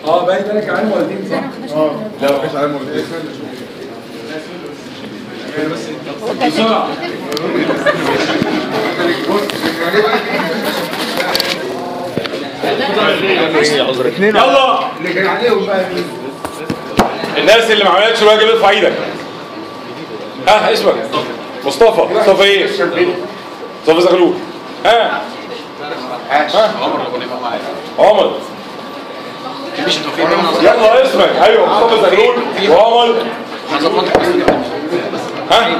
اه باقي بالك على مرتين صح؟ لا مفيش عليه مرتين بسرعه يلا اللي كان عليهم بقى مين؟ الناس اللي ما عملتش الواجب ارفع ايدك ها اسمك مصطفى مصطفى ايه؟ مصطفى زغلول ها عاش عمر يلا اسمك ايوه مصطفى زغلول وعمر ها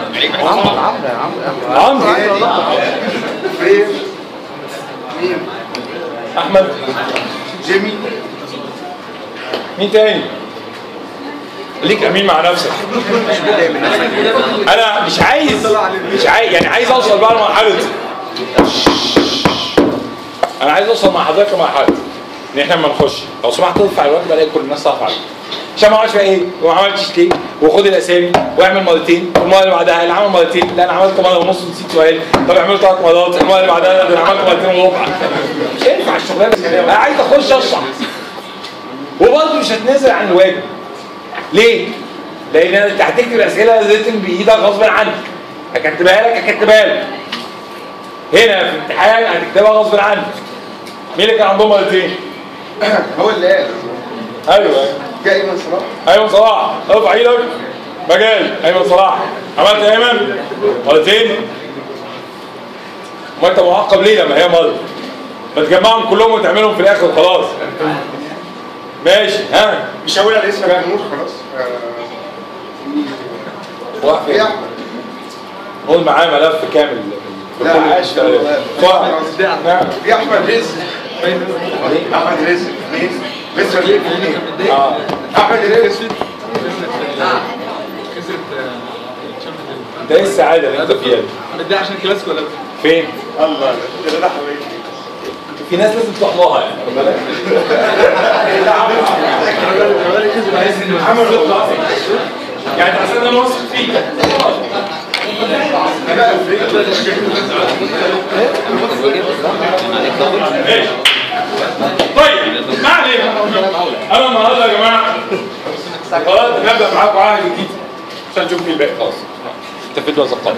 عمرو فريم مين؟ احمد جيمي مين تاني ليك امين مع نفسك انا مش عايز مش عايز يعني عايز اوصل بقى لمرحله انا عايز اوصل مع حضرتك لمرحله ان احنا لما نخش لو سمحت ترفع الواجب الاقي كل الناس ترفع عليه عشان ما اقعدش بقى ايه وما عملتش ليه وخد الاسامي واعمل مرتين المره اللي بعدها اللي عمل مرتين لا انا عملت مره ونص ونسيت سؤال طب اعمله ثلاث مرات المره اللي بعدها ده انا عملت مرتين وربع مش هينفع الشغلانه دي. انا عايز اخش اشرح وبرضه مش هتنزل عن الواجب ليه؟ لان انت هتكتب اسئله لازم بايدك غصب عنك هكتبها لك هكتبها لك هنا في امتحان هتكتبها غصب عنك مين اللي كان عندهم مرتين؟ هو اللي قال ايوه جاي من صلاح ايمن صلاح ارفع ايدك مجال ايمن صلاح عملت يا ايمن مرتين ما انت معقب ليه لما هي مره ما تجمعهم كلهم وتعملهم في الاخر خلاص ماشي ها مش هقول على اسمك يا نور خلاص واقف يا ايه احمد قول معاه ملف كامل لا، عاش والله. واقف. نعم يا احمد رزق احمد رزق مين؟ مصر ليه مين؟ اه احمد رزق ده ايه السعاده اللي انت فيها دي؟ ده عشان كلاسيكو ولا فين؟ الله ده ده حبيبي في ناس لازم تروح لها يعني خد بالك عمل والله يعني عشان انا واثق فيك بقى فريق ماشي طيب ما علينا انا النهارده يا جماعه خلاص نبدا معاكم عهد جديد عشان نشوف مين الباقي خلاص انت في وظبطت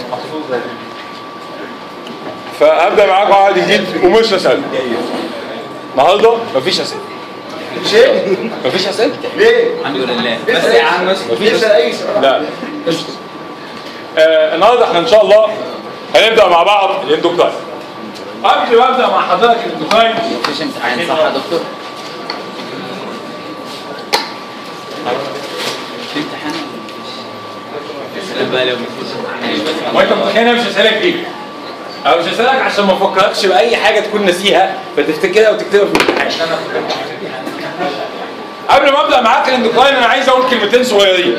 فابدا معاكم عهد جديد ومش اسئله النهارده مفيش اسئله شيء مفيش اسئله ليه؟ الحمد لله بس يا عم مفيش لسه اسئله اي سؤال لا قشطة. آه النهارده احنا ان شاء الله هنبدا مع بعض الاندوكراين قبل ما ابدا مع حضرتك الاندوكراين مفيش امتحان صح يا دكتور؟ في امتحان ولا مفيش؟ بقى لو مفيش امتحان وانت متخيل مش هسالك ليه؟ انا مش هسالك عشان ما افكركش باي حاجه تكون ناسيها فتفتكرها وتكتبها في الامتحان قبل ما ابدا معاك الاندوكراين انا عايز اقول كلمتين صغيرين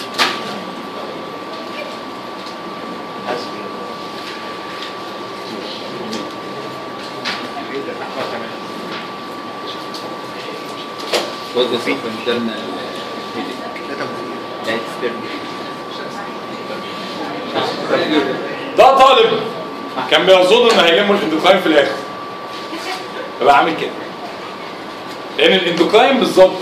وات ذا فيت انترنال لا external. ده طالب كان بيظن ان هيلموا الاندوكراين في الاخر فبقى عامل كده لان الاندوكراين بالظبط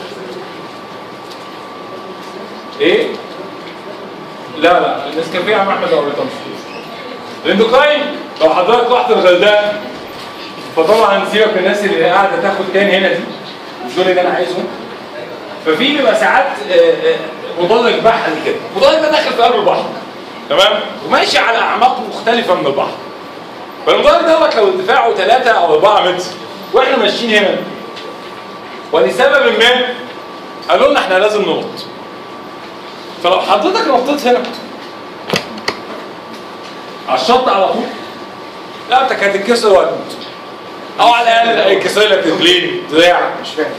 ايه لا لا النسكافيه يا عم احمد او الاندوكراين لو حضرتك رحت الغردقه فطبعا سيبك من الناس اللي قاعده تاخد كان هنا دي مش دول اللي انا عايزهم ففي بيبقى ساعات آه، آه، مدرج بحري كده مدرج ده داخل في قلب البحر تمام وماشي على اعماق مختلفه من البحر فالمدرج دوت لو ارتفاعه 3 او 4 متر واحنا ماشيين هنا ولسبب ما قالوا لنا احنا لازم ننط فلو حضرتك نطيت هنا على الشط على طول رقبتك هتتكسر وهتموت او على الاقل هيتكسر لك رجلين دراع مش فاهم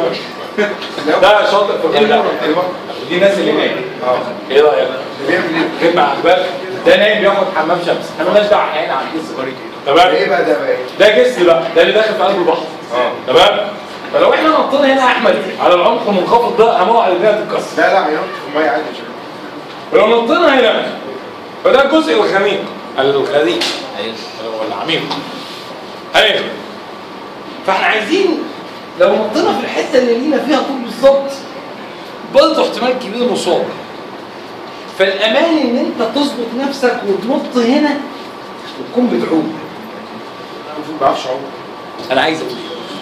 ده شاطئ في الغردقه دي الناس اللي هناك ايه رايك؟ بيعمل ايه؟ خدمه عجبك ده نايم بياخد حمام شمس احنا مالناش دعوه احنا هنا على الجسر ايه تمام بقى ده بقى ايه؟ ده جسر بقى ده اللي داخل في قلب البحر اه تمام فلو احنا نطينا هنا يا احمد على العمق المنخفض ده هنقع رجلنا تتكسر لا لا هينط في الميه عادي مش ولو نطينا هنا فده الجزء الغميق الغريق ايوه ولا عميق ايوه فاحنا عايزين لو نطينا في الحته اللي لينا فيها طول بالظبط برضه احتمال كبير مصاب فالامان ان انت تظبط نفسك وتنط هنا وتكون بتعوم ما بعرفش اعوم انا عايز اقول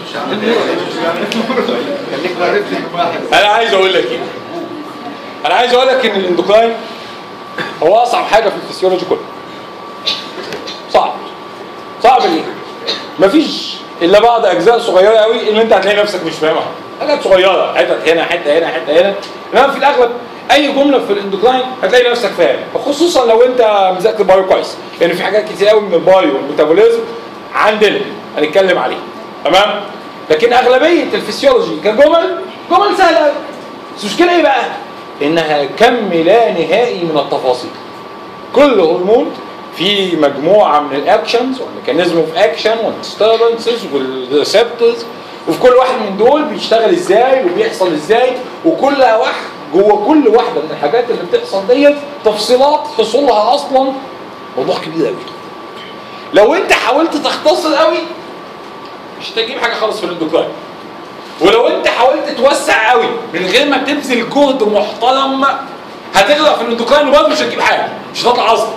خليك معرفة واحد انا عايز اقول لك ايه انا عايز اقول لك ان الاندوكراين هو اصعب حاجه في الفسيولوجي كله صعب صعب ليه مفيش الا بعض اجزاء صغيره قوي اللي انت هتلاقي نفسك مش فاهمها حاجات صغيره حتت هنا حته هنا حته هنا انما في الاغلب اي جمله في الاندوكراين هتلاقي نفسك فاهم خصوصا لو انت مذاكر بايو كويس لان في حاجات كتير قوي من البايو والميتابوليزم عندنا هنتكلم عليه تمام لكن اغلبيه الفسيولوجي كجمل جمل سهله قوي بس المشكله ايه بقى؟ انها كم لا نهائي من التفاصيل كل هرمون في مجموعه من الاكشنز والميكانيزم اوف اكشن والديستربنسز والريسبتورز وفي كل واحد من دول بيشتغل ازاي وبيحصل ازاي وكل واحد جوه كل واحده من الحاجات اللي بتحصل ديت تفصيلات حصولها اصلا موضوع كبير قوي لو انت حاولت تختصر قوي مش هتجيب حاجه خالص في الاندوكراين ولو انت حاولت توسع قوي من غير ما تبذل جهد محترم هتغرق في الاندوكراين وبرضه مش هتجيب حاجه مش هتطلع اصلا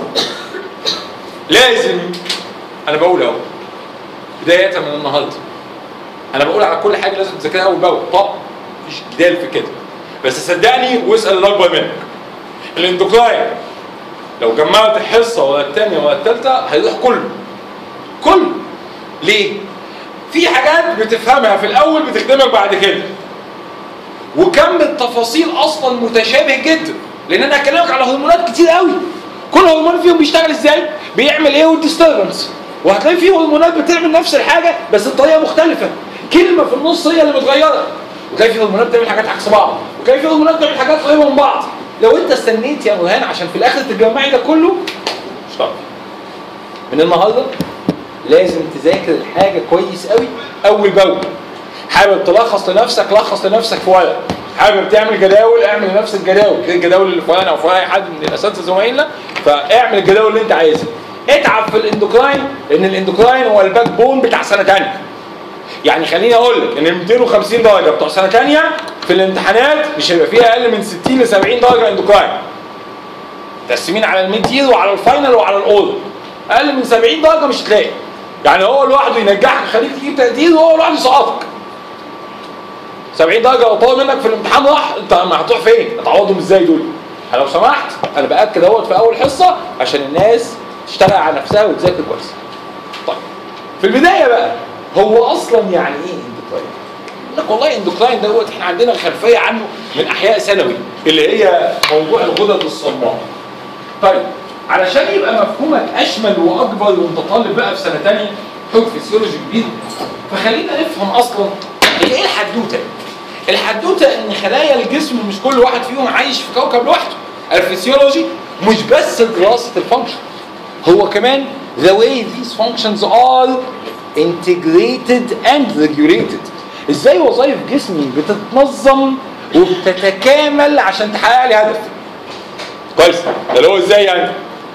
لازم انا بقول اهو بدايه من النهارده انا بقول على كل حاجه لازم تذاكرها اول باول طب مفيش جدال في كده بس صدقني واسال الاكبر منك الاندوكراين لو جمعت الحصه ولا الثانيه ولا الثالثه هيروح كله كله ليه؟ في حاجات بتفهمها في الاول بتخدمك بعد كده وكم التفاصيل اصلا متشابه جدا لان انا هكلمك على هرمونات كتير قوي كل هرمون فيهم بيشتغل ازاي بيعمل ايه والديستربنس وهتلاقي في هرمونات بتعمل نفس الحاجه بس بطريقه مختلفه كلمه في النص هي اللي متغيره وتلاقي في هرمونات بتعمل حاجات عكس بعض وتلاقي في هرمونات بتعمل حاجات قريبه من بعض لو انت استنيت يا نورهان عشان في الاخر تجمعي ده كله مش هتعرف من النهارده لازم تذاكر الحاجه كويس قوي اول باول حابب تلخص لنفسك لخص لنفسك في ورق حابب تعمل جداول اعمل لنفسك جداول غير الجداول اللي فلان او فلان اي حد من الاساتذه زمايلنا فاعمل الجداول اللي انت عايزها اتعب في الاندوكراين لان الاندوكراين هو الباك بون بتاع سنه ثانيه يعني خليني اقول لك ان ال 250 درجه بتوع سنه ثانيه في الامتحانات مش هيبقى فيها اقل من 60 ل 70 درجه اندوكراين مقسمين على الميد يير وعلى الفاينل وعلى الاول اقل من 70 درجه مش هتلاقي يعني هو لوحده ينجحك يخليك تجيب تقدير وهو لوحده يسقطك 70 درجه لو طار منك في الامتحان راح انت ما هتروح فين؟ هتعوضهم ازاي دول؟ لو سمحت انا باكد اهوت في اول حصه عشان الناس تشتغل على نفسها وتذاكر كويس. طيب في البدايه بقى هو اصلا يعني ايه اندوكراين؟ يقول لك والله اندوكراين دوت احنا عندنا خلفيه عنه من احياء ثانوي اللي هي موضوع الغدد الصماء. طيب علشان يبقى مفهومك اشمل واكبر وانت طالب بقى في سنه ثانيه حب فيسيولوجي كبير فخلينا نفهم اصلا هي ايه الحدوته؟ الحدوته ان خلايا الجسم مش كل واحد فيهم عايش في كوكب لوحده الفسيولوجي مش بس دراسه الفانكشن هو كمان the way these functions are integrated and regulated ازاي وظائف جسمي بتتنظم وبتتكامل عشان تحقق لي هدف كويس ده اللي هو ازاي يعني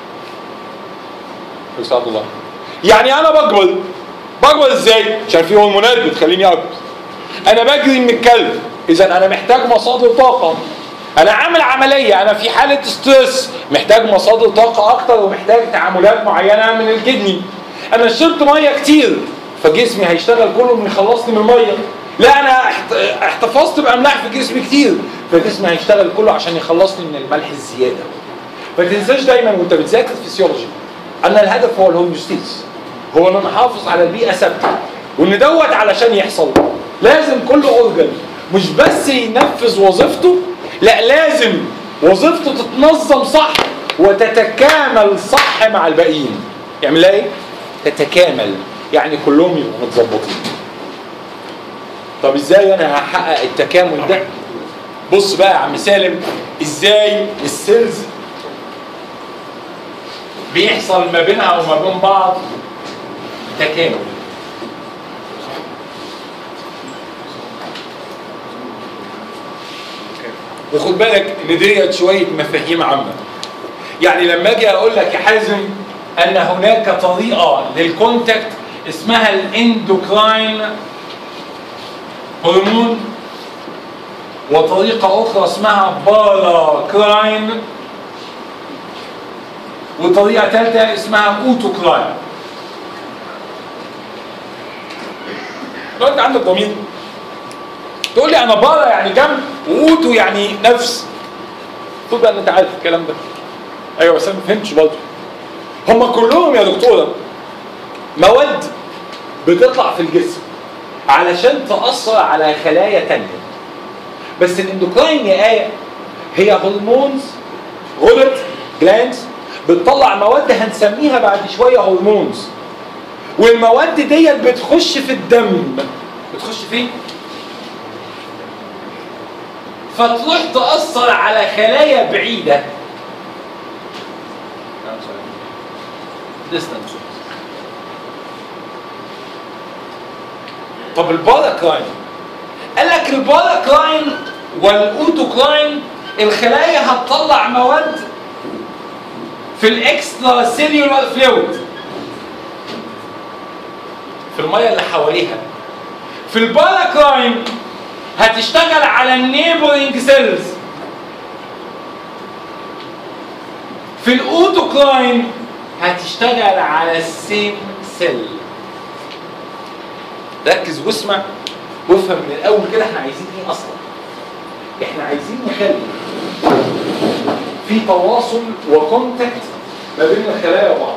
كويس عبد الله يعني انا بكبر بكبر ازاي عشان في هرمونات بتخليني اكبر انا بجري من الكلب اذا انا محتاج مصادر طاقه انا عامل عمليه انا في حاله ستريس محتاج مصادر طاقه اكتر ومحتاج تعاملات معينه من الكدني انا شربت ميه كتير فجسمي هيشتغل كله انه يخلصني من الميه لا انا احت- احتفظت باملاح في جسمي كتير فجسمي هيشتغل كله عشان يخلصني من الملح الزياده ما تنساش دايما وانت بتذاكر فيسيولوجي ان الهدف هو الهوميوستيز هو ان نحافظ على البيئه ثابته وان دوت علشان يحصل لازم كل اورجن مش بس ينفذ وظيفته لا لازم وظيفته تتنظم صح وتتكامل صح مع الباقيين يعمل ايه تتكامل يعني كلهم يبقوا متظبطين طب ازاي انا هحقق التكامل ده بص بقى يا عم سالم ازاي السيلز بيحصل ما بينها وما بين بعض تكامل وخد بالك ان ديت شويه مفاهيم عامه يعني لما اجي اقول لك يا حازم ان هناك طريقه للكونتاكت اسمها الاندوكراين هرمون وطريقة أخرى اسمها باراكراين وطريقة ثالثة اسمها أوتوكراين لو أنت عندك ضمير تقول لي أنا بارا يعني جنب وأوتو يعني نفس تقول بقى إن أنت عارف الكلام ده أيوه بس أنا ما فهمتش برضه هم كلهم يا دكتورة مواد بتطلع في الجسم علشان تأثر على خلايا تانية بس الاندوكراين يا آية هي هرمونز غدد جلاندز بتطلع مواد هنسميها بعد شوية هرمونز والمواد ديت بتخش في الدم بتخش فين؟ فتروح تأثر على خلايا بعيدة distance طب الباراكراين قال لك الباراكراين والاوتوكراين الخلايا هتطلع مواد في الاكسترا سيلولار فلويد في الميه اللي حواليها في الباراكراين هتشتغل على النيبرنج سيلز في الاوتوكراين هتشتغل على السيم سيل ركز واسمع وافهم من الاول كده احنا عايزين ايه اصلا احنا عايزين نخلي في تواصل وكونتاكت ما بين الخلايا وبعضها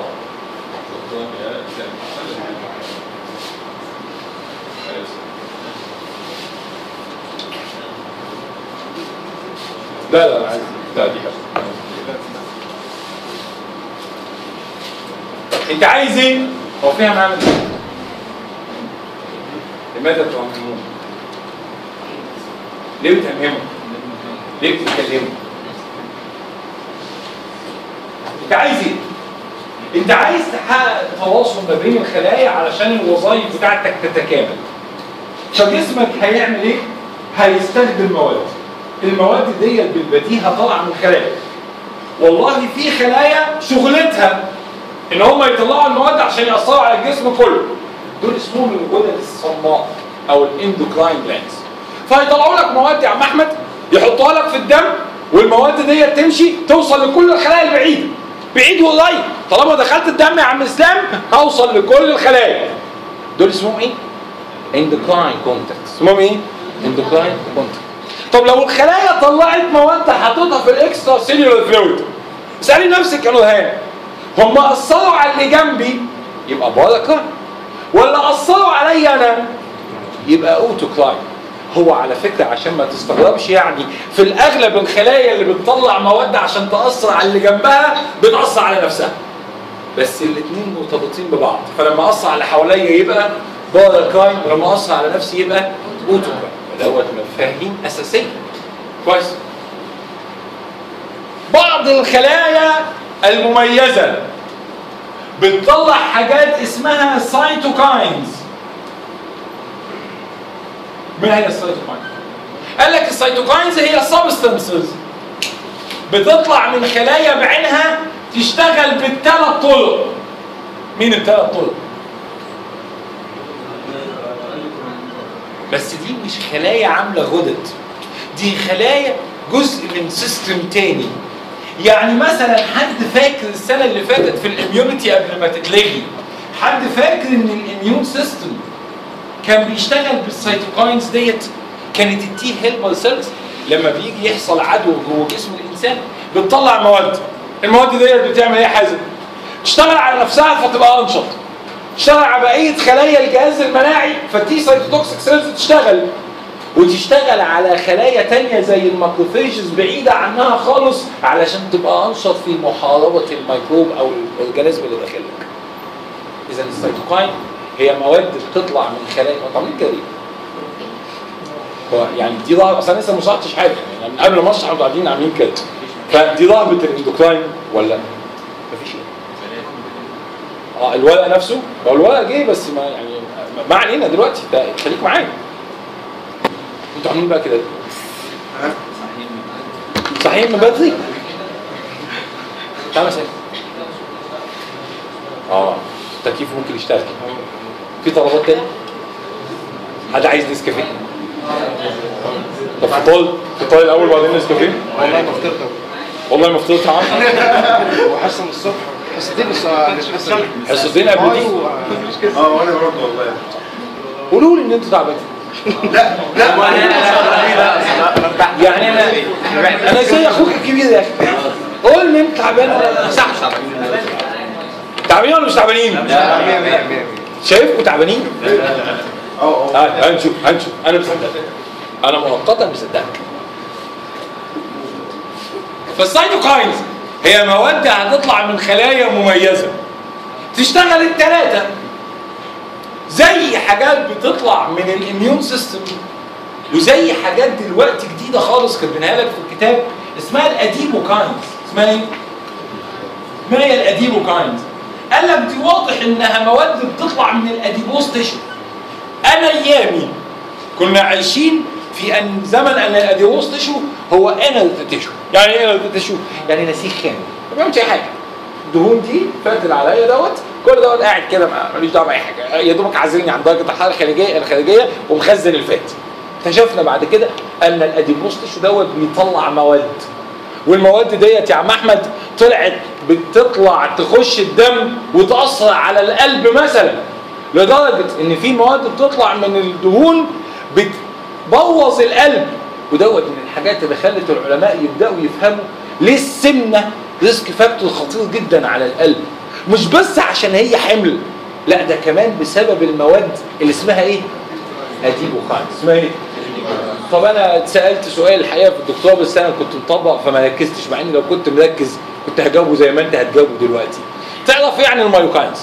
لا لا لا عايز لا دي حاجة. انت عايز ايه؟ هو فيها معامل ايه؟ لماذا تهممون؟ ليه بتهمموا؟ ليه بتتكلموا؟ انت عايز ايه؟ انت عايز تحقق تواصل ما بين الخلايا علشان الوظائف بتاعتك تتكامل. فجسمك هيعمل ايه؟ هيستخدم مواد. المواد دي بالبديهه طالعه من الخلايا. والله في خلايا شغلتها ان هم يطلعوا المواد عشان ياثروا على الجسم كله. دول اسمهم الغدد الصماء او الاندوكراين جلاندز. فيطلعوا لك مواد يا عم احمد يحطوها لك في الدم والمواد دي تمشي توصل لكل الخلايا البعيده. بعيد وقريب طالما دخلت الدم يا عم اسلام هوصل لكل الخلايا. دول اسمهم ايه؟ اندوكراين كونتاكت. اسمهم ايه؟ اندوكراين كونتاكت. طب لو الخلايا طلعت مواد حطيتها في الاكسترا سيلولار فلويد اسالي نفسك يا نورهان هم اثروا على اللي جنبي يبقى بركه ولا اثروا عليا انا يبقى اوتوكراين هو على فكره عشان ما تستغربش يعني في الاغلب الخلايا اللي بتطلع مواد عشان تاثر على اللي جنبها بتاثر على نفسها بس الاثنين مرتبطين ببعض فلما اثر على اللي حواليا يبقى باراكاين ولما اثر على نفسي يبقى اوتوكراين دوت مفاهيم اساسيه كويس بعض الخلايا المميزه بتطلع حاجات اسمها سايتوكاينز ما هي السيتوكاين؟ قال لك السيتوكاينز هي سبستنسز بتطلع من خلايا بعينها تشتغل بالثلاث طرق مين الثلاث طرق؟ بس دي مش خلايا عامله غدد دي خلايا جزء من سيستم تاني يعني مثلا حد فاكر السنه اللي فاتت في الاميونيتي قبل ما تتلغي حد فاكر ان الاميون سيستم كان بيشتغل بالسيتوكاينز ديت كانت التي هيلبر سيلز لما بيجي يحصل عدوى جوه جسم الانسان بتطلع مواد المواد ديت بتعمل ايه يا حازم؟ تشتغل على نفسها فتبقى انشط تشتغل على بقيه خلايا الجهاز المناعي فالتي سيتوتوكسيك سيلز تشتغل وتشتغل على خلايا تانية زي الماكروفيجز بعيدة عنها خالص علشان تبقى أنشط في محاربة الميكروب أو الأورجانيزم اللي داخلك. إذا السيتوكاين هي مواد بتطلع من خلايا طب مين كده؟ هو يعني دي ضربة أصل أنا لسه ما شرحتش حاجة يعني من قبل ما أشرح إحنا قاعدين عاملين كده. فدي ضربة الاندوكراين ولا مفيش إيه؟ اه الورق نفسه هو الورق جه بس ما يعني ما علينا دلوقتي ده خليك معايا انتوا عاملين بقى كده صحيح من بدري تعالى ساكت اه التكييف ممكن يشتغل في طلبات تاني حد عايز نسكافيه طب فطار فطار الاول وبعدين نسكافيه والله ما فطرت والله ما فطرت عم وحاسه من الصبح حسيتين بس حسيتين حصتين قبل دي اه وانا برضه والله قولوا لي ان انتوا تعبانين لا لا يعني انا انا زي اخوك الكبير يا اخي قول لي انت تعبان ولا صح تعبانين ولا مش تعبانين؟ شايفكم تعبانين؟ اه اه اه هنشوف هنشوف انا مصدقك انا مؤقتا مصدقك فالسايتوكاينز هي مواد هتطلع من خلايا مميزه تشتغل الثلاثه زي حاجات بتطلع من الاميون سيستم وزي حاجات دلوقتي جديده خالص كاتبينها لك في الكتاب اسمها الاديبوكاينز اسمها ايه؟ ما هي الاديبوكاينز؟ قال لك دي واضح انها مواد بتطلع من الاديبوز تيشو انا ايامي كنا عايشين في ان زمن ان الاديبوز تيشو هو انالت تيشو يعني ايه انالت تيشو؟ يعني نسيج خام ما بيعملش اي حاجه الدهون دي فاتل عليا دوت كل دوت قاعد كده ما- ماليش دعوه باي حاجه يا دوبك عازلني عن درجه الحراره الخارجيه الخارجيه ومخزن الفات اكتشفنا بعد كده ان الاديبوز تيشو دوت بيطلع مواد والمواد ديت يا عم احمد طلعت بتطلع تخش الدم وتاثر على القلب مثلا لدرجه ان في مواد بتطلع من الدهون بتبوظ القلب ودوت من الحاجات اللي خلت العلماء يبداوا يفهموا ليه السمنه ريسك فاكتور خطير جدا على القلب مش بس عشان هي حمل لا ده كمان بسبب المواد اللي اسمها ايه؟ اديبوكاين اسمها ايه؟ طب انا اتسالت سؤال الحقيقه في الدكتوراه بس انا كنت مطبق فما ركزتش مع اني لو كنت مركز كنت هجاوبه زي ما انت هتجاوبه دلوقتي تعرف ايه يعني المايوكاينز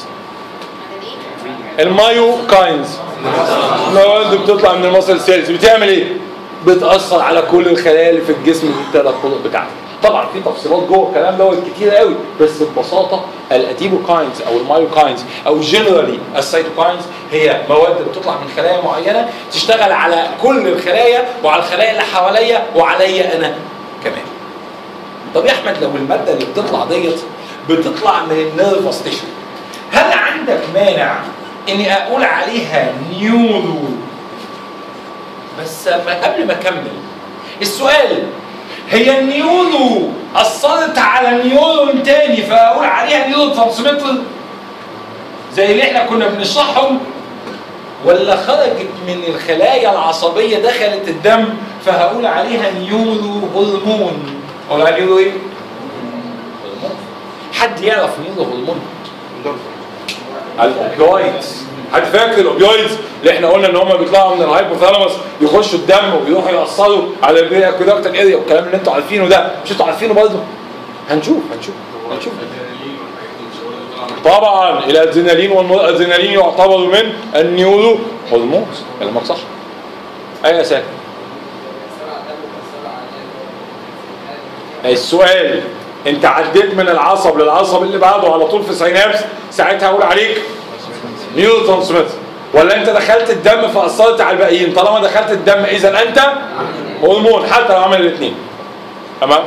المايوكاينز مواد بتطلع من المصل سيلز بتعمل ايه بتاثر على كل الخلايا اللي في الجسم في الثلاث طرق بتاعتها طبعا في تفصيلات جوه الكلام دوت كتير قوي بس ببساطه الاتيبوكاينز او المايوكاينز او جنرالي السيتوكاينز هي مواد بتطلع من خلايا معينه تشتغل على كل الخلايا وعلى الخلايا اللي حواليا وعليا انا كمان طب يا احمد لو الماده اللي بتطلع ديت بتطلع من النيرفس تيشو هل عندك مانع اني اقول عليها نيورو بس ما قبل ما اكمل السؤال هي النيورو اثرت على نيورون تاني فاقول عليها نيورو ترانسميتر زي اللي احنا كنا بنشرحهم ولا خرجت من الخلايا العصبيه دخلت الدم فهقول عليها نيورو هرمون اقول عليها نيورو ايه؟ هرمون حد يعرف نيورو هرمون؟ الاوبيويدز حد فاكر الاوبيويدز اللي احنا قلنا ان هم بيطلعوا من الهايبوثالاموس يخشوا الدم وبيروحوا ياثروا على البريكودكتال اريا والكلام اللي انتوا عارفينه ده مش انتوا عارفينه برضه هنشوف هنشوف هنشوف طبعا الادرينالين والادرينالين يعتبر من النيورو هرمونز كلامك صح اي يا ساكن السؤال انت عديت من العصب للعصب اللي بعده على طول في سينابس ساعتها اقول عليك نيورو ترانسميتر ولا انت دخلت الدم فاثرت على الباقيين طالما دخلت الدم اذا انت هرمون حتى لو عمل الاثنين تمام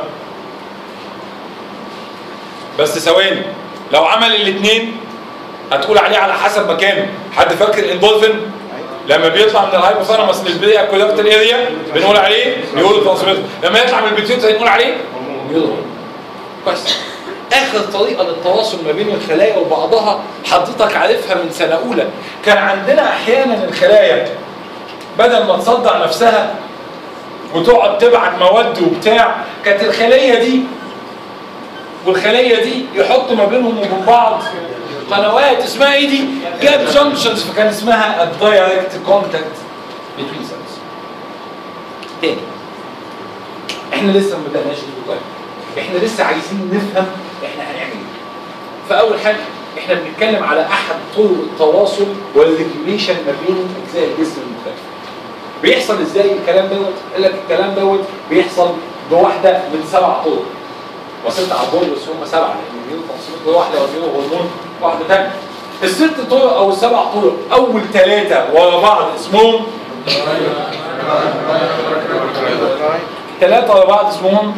بس ثواني لو عمل الاثنين هتقول عليه على حسب مكانه حد فاكر الاندورفين لما بيطلع من الهايبوثالاموس للبريا كولكتال اريا بنقول عليه نيورو ترانسميتر لما يطلع من البيتيوتري نقول عليه نيورو كويس اخر طريقه للتواصل ما بين الخلايا وبعضها حضرتك عارفها من سنه اولى كان عندنا احيانا الخلايا بدل ما تصدع نفسها وتقعد تبعت مواد وبتاع كانت الخليه دي والخليه دي يحطوا ما بينهم وبين بعض قنوات اسمها ايه دي؟ جاب جانكشنز فكان اسمها الدايركت كونتاكت بين سيلز. تاني احنا لسه ما بدأناش الدكتور احنا لسه عايزين نفهم احنا هنعمل ايه فاول حاجه احنا بنتكلم على احد طرق التواصل والريجوليشن ما بين اجزاء الجسم المختلفه بيحصل ازاي الكلام دوت قال لك الكلام دوت بيحصل بواحده من سبع طرق وصلت على البول بس هم سبعه لان الميول تنصيب واحده والميول هرمون واحده ثانيه الست طرق او السبع طرق اول ثلاثه ورا بعض اسمهم ثلاثة ورا بعض اسمهم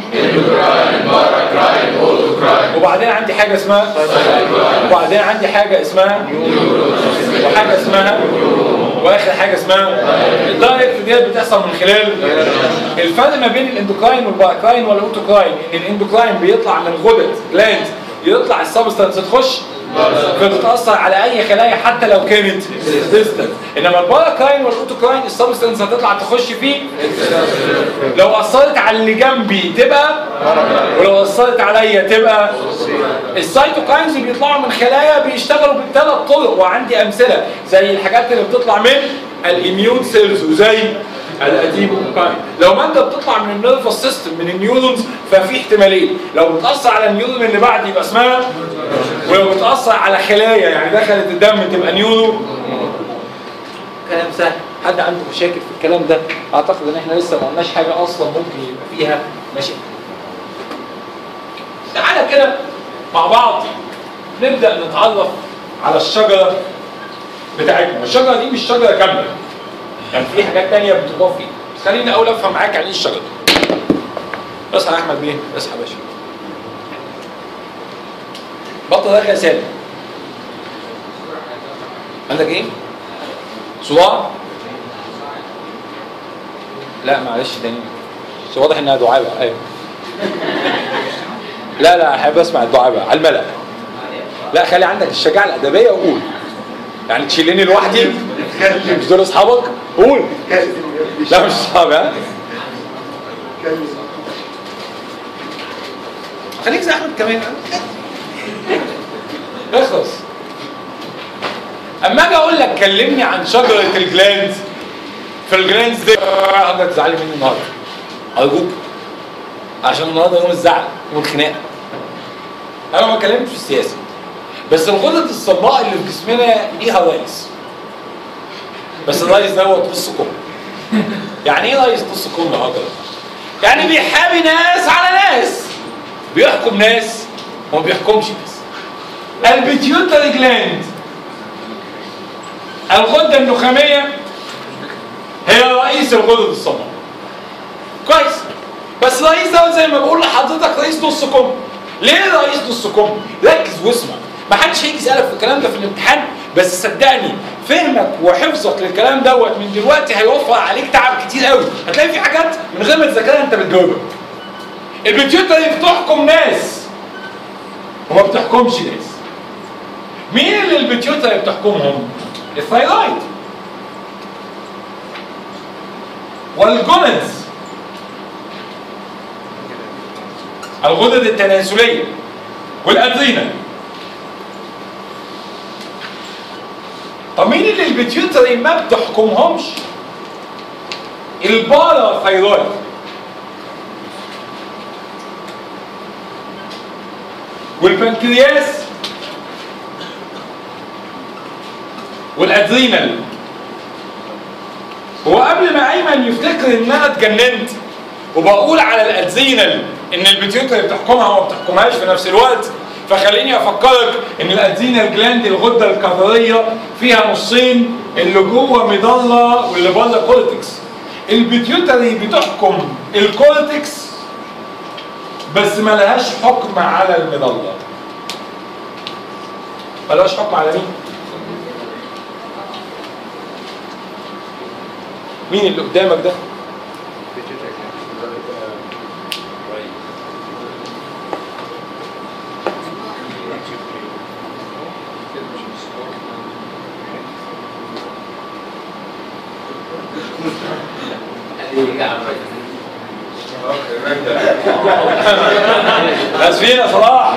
وبعدين عندي حاجة اسمها وبعدين عندي حاجة اسمها وحاجة اسمها واخر حاجه اسمها الدايركت ديت بتحصل من خلال الفرق ما بين الاندوكراين والباراكراين والاوتوكراين ان الاندوكراين بيطلع من غدد جلاند يطلع السبستانس تخش فبتتاثر على اي خلايا حتى لو كانت ديستنت انما الباراكراين والاوتوكراين السبستانس هتطلع تخش فيه لو اثرت على اللي جنبي تبقى ولو اثرت عليا تبقى السيتوكاينز بيطلعوا من خلايا بيشتغلوا بثلاث طرق وعندي امثله زي الحاجات اللي بتطلع من الاميون سيلز وزي الاديبوكاين لو ماده بتطلع من النيرفس سيستم من النيورونز ففي احتمالين لو بتاثر على النيورون اللي بعد يبقى اسمها ولو بتاثر على خلايا يعني دخلت الدم تبقى نيورو كلام سهل حد عنده مشاكل في الكلام ده اعتقد ان احنا لسه ما قلناش حاجه اصلا ممكن يبقى فيها مشاكل تعالى كده مع بعض نبدا نتعرف على الشجره بتاعتنا الشجره دي مش شجره كامله يعني في حاجات تانية بتضاف فيها بس خليني اول افهم معاك يعني ايه الشجره اصحى يا احمد بيه اصحى يا باشا بطل اخي يا سالم عندك ايه؟ صداع؟ لا معلش تاني بس واضح انها دعابه ايوه لا لا احب اسمع الدعابه على الملأ لا خلي عندك الشجاعه الادبيه وقول يعني تشيلني لوحدي مش دول اصحابك قول لا مش اصحابي ها خليك زي احمد كمان اخلص اما اجي اقول لك كلمني عن شجره الجلاندز في الجلاندز دي حضرتك تزعلي مني النهارده ارجوك عشان النهارده يوم الزعل يوم الخناقه انا ما اتكلمتش في السياسه بس الغدد الصماء اللي في جسمنا ليها رئيس بس الرئيس دوت نص كم يعني ايه رئيس نص كم يا هجر يعني بيحامي ناس على ناس بيحكم ناس وما بيحكمش ناس البيتيوتري جلاند الغده النخاميه هي رئيس الغدد الصماء كويس بس رئيس ده زي ما بقول لحضرتك رئيس نص كم ليه رئيس نص كم ركز واسمع ما حدش هيجي يسالك في الكلام ده في الامتحان بس صدقني فهمك وحفظك للكلام دوت من دلوقتي هيوفر عليك تعب كتير قوي هتلاقي في حاجات من غير ما تذاكرها انت بتجاوبها البيتيوتري بتحكم ناس وما بتحكمش ناس مين اللي البيتيوتري بتحكمهم الثايرويد والجونز الغدد التناسليه والادرينال طب مين اللي البيتيوتري ما بتحكمهمش البارا ثايرويد والبنكرياس والادرينال هو قبل ما ايمن يفتكر ان انا اتجننت وبقول على الادرينال ان البيتيوتري بتحكمها وما بتحكمهاش في نفس الوقت فخليني افكرك ان الادرينال جلاند الغده الكظريه فيها نصين اللي جوه مضله واللي بره كورتكس البيتيوتري بتحكم الكورتكس بس ما لهاش حكم على المضله ما لهاش حكم على مين؟ مين اللي قدامك ده؟ اسفين يا صلاح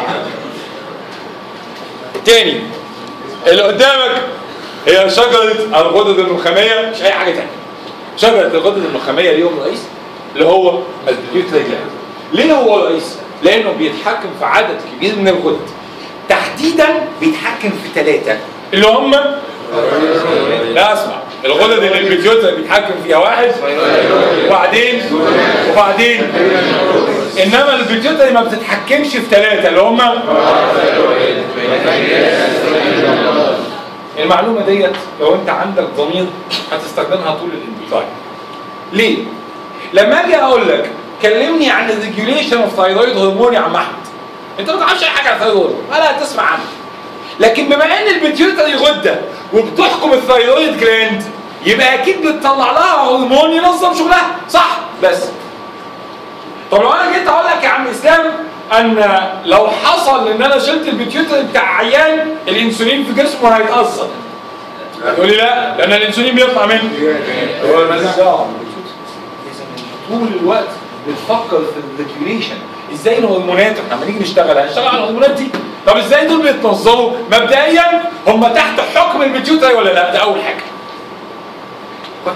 تاني اللي قدامك هي شجرة الغدد النخامية مش أي حاجة تانية شجرة الغدد النخامية ليهم رئيس اللي هو البيوتري جلاند ليه هو رئيس؟ لأنه بيتحكم في عدد كبير من الغدد تحديدا بيتحكم في ثلاثة اللي هم لا اسمع الغدد اللي البيتيوتري بيتحكم فيها واحد وبعدين وبعدين انما البيتيوتري ما بتتحكمش في ثلاثه اللي هم المعلومه ديت لو انت عندك ضمير هتستخدمها طول الانبيتايم ليه؟ لما اجي اقول لك كلمني عن الريجوليشن اوف ثايرويد هرمون يا عم احمد انت ما تعرفش اي حاجه عن الثايرويد ولا هتسمع عنه لكن بما ان البيتيوتري غده وبتحكم الثايرويد جلاند يبقى اكيد بتطلع لها هرمون ينظم شغلها صح بس طب لو انا جيت اقول لك يا عم اسلام ان لو حصل ان انا شلت البيتيوتري بتاع عيان الانسولين في جسمه هيتاثر تقول لي لا لان الانسولين بيطلع منه هو ماليش دعوه طول الوقت بتفكر في الريجوليشن ازاي الهرمونات احنا لما نيجي نشتغل هنشتغل على الهرمونات دي طب ازاي دول بيتنظموا مبدئيا هم تحت حكم البيتيوتري ولا لا ده اول حاجه كويس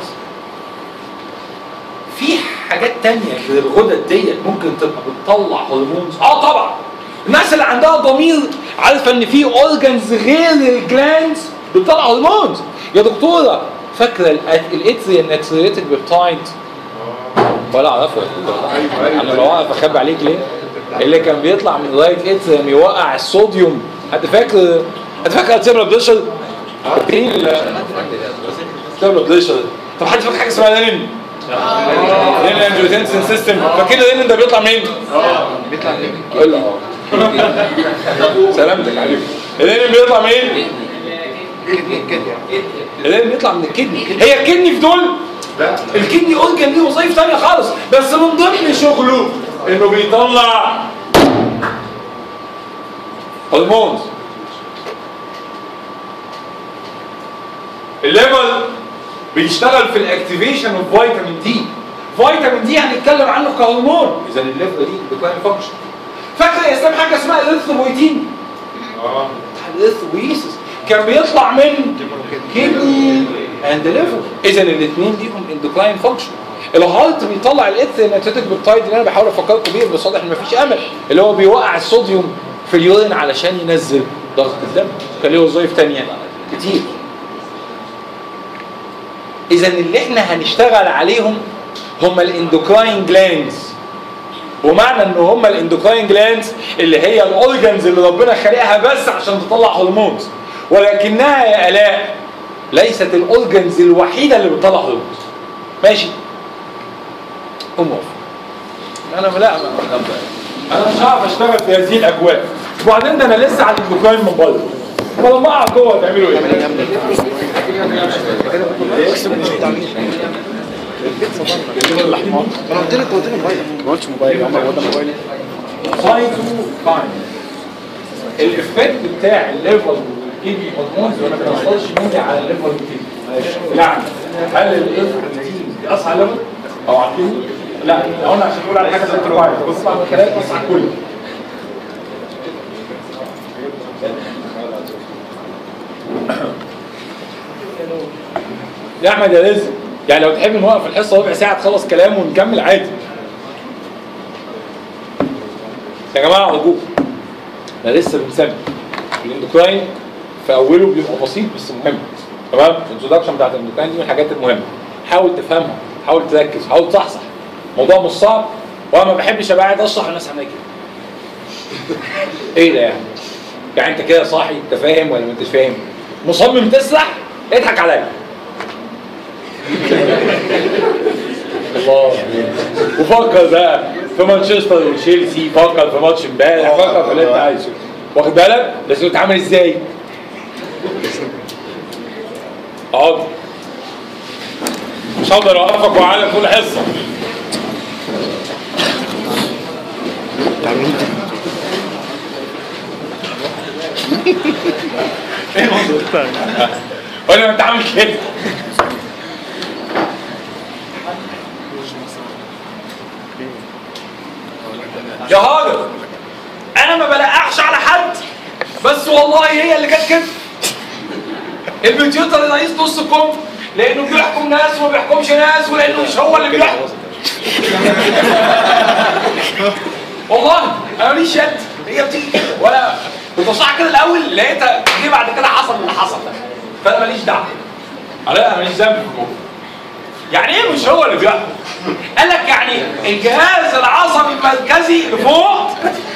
في حاجات تانية غير الغدد ديت ممكن تبقى بتطلع هرمونز اه طبعا الناس اللي عندها ضمير عارفه ان في اورجنز غير الجلاندز بتطلع هرمونز يا دكتوره فاكره الاتريال ناتريتد بيبتايد ولا اعرفه انا لو اعرف اخبي عليك ليه اللي كان بيطلع من رايت اتريم يوقع الصوديوم حد فاكر حد فاكر ارتيريال بليشر فاكرين ارتيريال بليشر طب حد فاكر حاجه اسمها لينين لينين انجيوتنسن سيستم فاكر لينين ده بيطلع منين؟ بيطلع منين؟ قول له اه سلامتك عليكم اللينين بيطلع منين؟ كدني كدني اللينين بيطلع من الكدني هي الكدني في دول لا الكدني اورجن ليه وظائف تانية خالص بس من ضمن شغله انه بيطلع هرمونز الليفل بيشتغل في الاكتيفيشن اوف فيتامين دي فيتامين دي هنتكلم عنه كهرمون اذا الليفل دي بتكون فانكشن فاكر يا اسلام حاجه اسمها الارثروبويتين اه الارثروبويسس كان بيطلع من كدني اند ليفر اذا الاثنين ليهم اندوكراين فانكشن الهارت بيطلع الاثيناتيتك بيبتايد اللي انا بحاول افكركم بيه بس واضح ان مفيش امل اللي هو بيوقع الصوديوم في اليورين علشان ينزل ضغط الدم كان ليه وظائف ثانيه كتير اذا اللي احنا هنشتغل عليهم هم الاندوكراين جلاندز ومعنى ان هم الاندوكراين جلاندز اللي هي الاورجنز اللي ربنا خلقها بس عشان تطلع هرمونز ولكنها يا الاء ليست الاورجنز الوحيده اللي بتطلع هرمونز ماشي قوم واقف انا لا ما- انا مش هعرف اشتغل في هذه الاجواء وبعدين ده انا لسه على الاندوكراين من بره فلما اقعد جوه تعملوا ايه؟ انا قلت لك قلت لك موبايل ما قلتش موبايل عمر هو ده موبايل سايتو كاين الافكت بتاع الليفر والكيدني هرمونز ما بيوصلش مني على الليفر والكيدني يعني هل الليفر بيأثر على الليفر او على الكيدني؟ لا لو انا عشان اقول على حاجه زي الكويس بص على الكلام بص على الكل يا احمد يا رزق يعني لو تحب نوقف الحصه ربع ساعه تخلص كلام ونكمل عادي يا جماعه ارجوكم انا لسه بنسمي الاندوكراين في اوله بيبقى بسيط بس مهم تمام الانترودكشن بتاعت الاندوكراين دي من الحاجات المهمه حاول تفهمها حاول تركز حاول تصحصح الموضوع مش صعب وانا ما بحبش ابقى قاعد اشرح الناس عامله كده ايه ده يعني يعني انت كده صاحي انت فاهم ولا ما انتش فاهم مصمم تسرح اضحك عليا الله وفكر بقى في مانشستر وتشيلسي فكر في ماتش امبارح فكر في اللي انت عايزه واخد بالك بس هو اتعمل ازاي؟ اقعد مش هقدر اوقفك وعلى طول حصه ايه الموضوع؟ ولا انت عامل كده يا هاجر انا ما بلقحش على حد بس والله هي اللي كانت كده البيتيوتر رئيس نص الكم لانه بيحكم ناس وما بيحكمش ناس ولانه مش هو اللي بيحكم والله انا ماليش يد هي بتيجي كده ولا بتصحى كده الاول لقيتها جه بعد كده حصل اللي حصل ده فانا ماليش دعوه لا انا ماليش ذنب في الموضوع يعني ايه مش هو اللي بيحكم؟ قال لك يعني الجهاز العصبي المركزي لفوق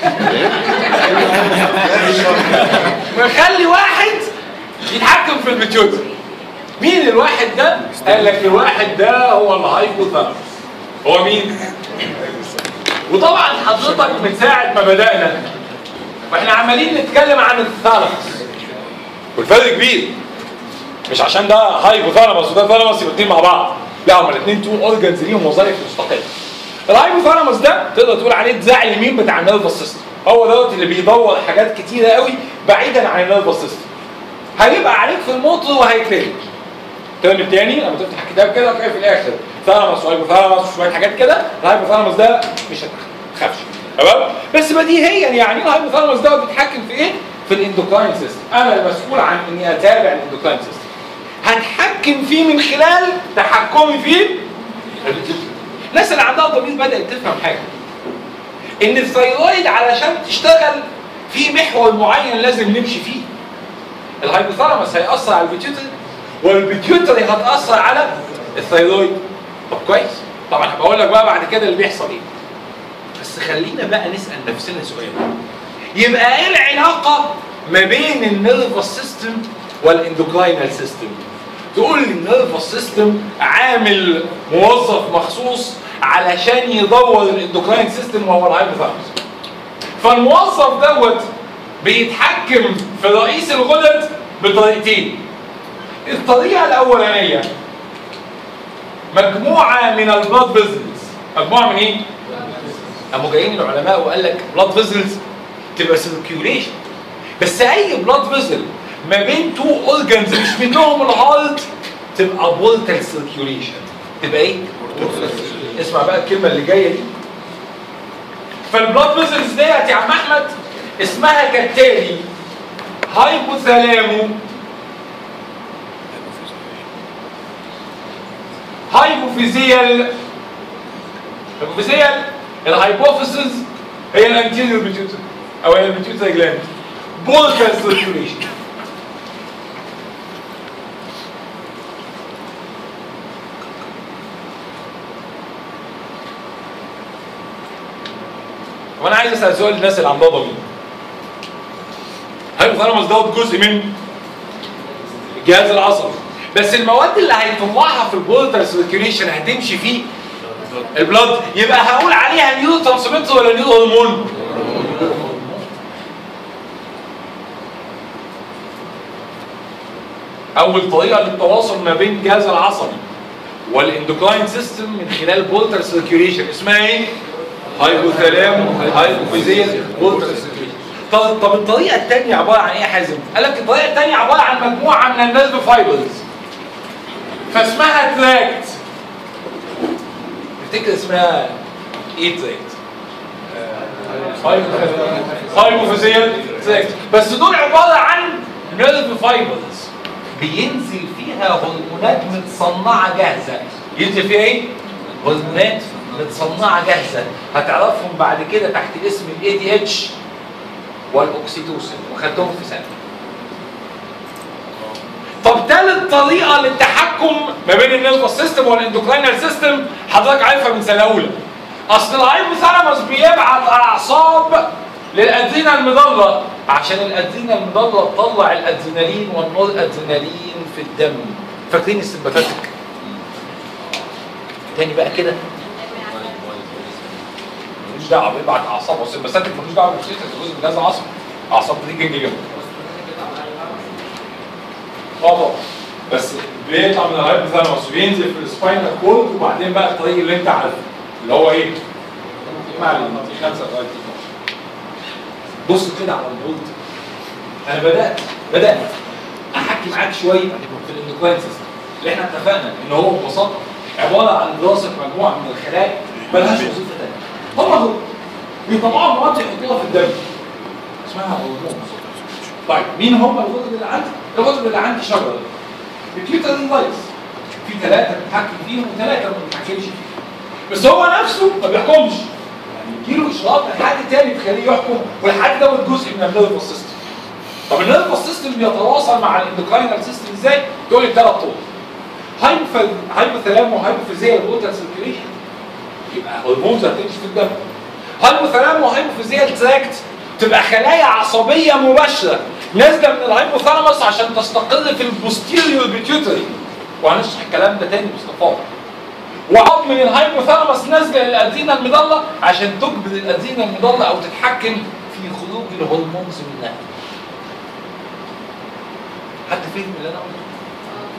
مخلي واحد يتحكم في البيتيوتر مين الواحد ده؟ قال لك الواحد ده هو الهايبوثالاموس هو مين؟ وطبعا حضرتك من ساعة ما بدأنا واحنا عمالين نتكلم عن الثالاموس والفرق كبير مش عشان ده هايبوثالاموس وده ثالاموس يبقى الاثنين مع بعض لا هما الاثنين تو اورجنز ليهم وظائف مستقله الهايبوثالاموس ده تقدر تقول عليه الدراع اليمين بتاع النيرفس سيستم هو دوت اللي بيدور حاجات كتيره قوي بعيدا عن النيرفس سيستم هيبقى عليك في الموتور وهيتلغي الترم الثاني لما تفتح الكتاب كده هتلاقي في الاخر ثالاموس وهايبوثالاموس وشويه حاجات كده الهايبوثالاموس ده مش هتخافش تمام بس بديهيا يعني الهايبوثالاموس ده بيتحكم في ايه؟ في الاندوكراين سيستم انا المسؤول عن اني اتابع الاندوكراين سيستم هتحكم فيه من خلال تحكمي فيه الناس اللي عندها ضمير بدات تفهم حاجه ان الثيرويد علشان تشتغل في محور معين لازم نمشي فيه الهايبوثالاموس هيأثر على البيتيوتري والبيتيوتري هتأثر على الثيرويد طب كويس طبعا هبقول لك بقى بعد كده اللي بيحصل ايه بس خلينا بقى نسأل نفسنا سؤال يبقى ايه العلاقة ما بين النيرفس سيستم والاندوكراينال سيستم تقول لي النيرفس سيستم عامل موظف مخصوص علشان يدور الاندوكراين سيستم وهو الهايبوثالاموس فالموظف دوت بيتحكم في رئيس الغدد بطريقتين الطريقة الأولانية مجموعة من البلاد فيزلز مجموعة من إيه؟ قاموا جايين العلماء وقال لك بلاد فيزلز تبقى سيركيوليشن بس أي بلاد فيزل ما بين تو اورجنز مش منهم الهارت تبقى بورتال سيركيوليشن تبقى إيه؟ اسمع بقى الكلمة اللي جاية دي فالبلاد فيزلز ديت يا عم أحمد اسمها كالتالي هايبوثالامو هايبوفيزيال هايبوفيزيال الهايبوفيسز هي الانتيريور بيتيوتري او هي البيتيوتري جلاند بولتال سيركيوليشن طب انا عايز اسال سؤال للناس اللي عندها ضمير هايبوثالاموس دوت جزء من الجهاز العصبي بس المواد اللي هيطلعها في البولتر سيركيوليشن هتمشي فيه البلاد يبقى هقول عليها نيورو ترانسميتر ولا نيورو هرمون اول طريقه للتواصل ما بين الجهاز العصبي والاندوكراين سيستم من خلال بولتر سيركيوليشن اسمها ايه هايبوثالامو هايبوفيزيال بولتر سيركيوليشن طب طب الطريقه الثانيه عباره عن ايه يا حازم قال لك الطريقه الثانيه عباره عن مجموعه من النيرف فايبرز فاسمها تراكت تفتكر اسمها ايه تراكت هايبوفيزيال تراكت بس دول عباره عن نيرف فايبرز بينزل فيها هرمونات متصنعه جاهزه ينزل فيها ايه هرمونات متصنعه جاهزه هتعرفهم بعد كده تحت اسم الاي دي اتش والاكسيتوسين وخدتهم في سنه طب تالت طريقه للتحكم ما بين النيرفس سيستم والاندوكراينال سيستم حضرتك عارفها من سنه اولى اصل الهايبوثالاموس بيبعت اعصاب للادرينا المضله عشان الادرينا المضله تطلع الادرينالين والنور ادرينالين في الدم فاكرين السمباتيك تاني بقى كده ملوش دعوه بيبعت اعصاب والسمباتيك ملوش دعوه بالسيستم جزء من الجهاز العصبي اعصاب دي جنجليون اه طبعا بس بيطلع من الهايبوثالاموس وبينزل في السباينال كورد وبعدين بقى الطريق اللي انت عارفه اللي هو ايه؟ ما علينا خمسه لغايه 12 بص كده على البولت انا بدات بدات احكي معاك شويه في الاندوكراين سيستم اللي احنا اتفقنا ان هو ببساطه عباره عن دراسه مجموعه من الخلايا ملهاش وظيفه ثانيه هم دول بيطلعوا مواد يحطوها في الدم اسمها هرمون طيب مين هم الغدد اللي عندي؟ الغدد اللي عندي شجره بيتيوتري لايز في ثلاثه بنتحكم فيهم وثلاثه ما بنتحكمش فيهم بس هو نفسه ما بيحكمش يعني يجيله اشراط من حد تاني تخليه يحكم والحد دوت جزء من النيرفس سيستم طب النيرفس سيستم بيتواصل مع الاندوكراينال سيستم ازاي؟ تقول لي ثلاث طرق هايبوثالامو وهايبوفيزيال ووتر سيركيوليشن يبقى هرمونز هتمشي في الدم هايبوثالامو وهايبوفيزيال تراكت تبقى خلايا عصبيه مباشره نازله من الهايبوثالاموس عشان تستقر في البوستيريور بيتيوتري وهنشرح الكلام ده تاني باستفاضه وعض من الهايبوثالاموس نازله للادرينا المضله عشان تجبر الادرينا المضله او تتحكم في خروج الهرمونز منها حد فهم اللي انا قلته؟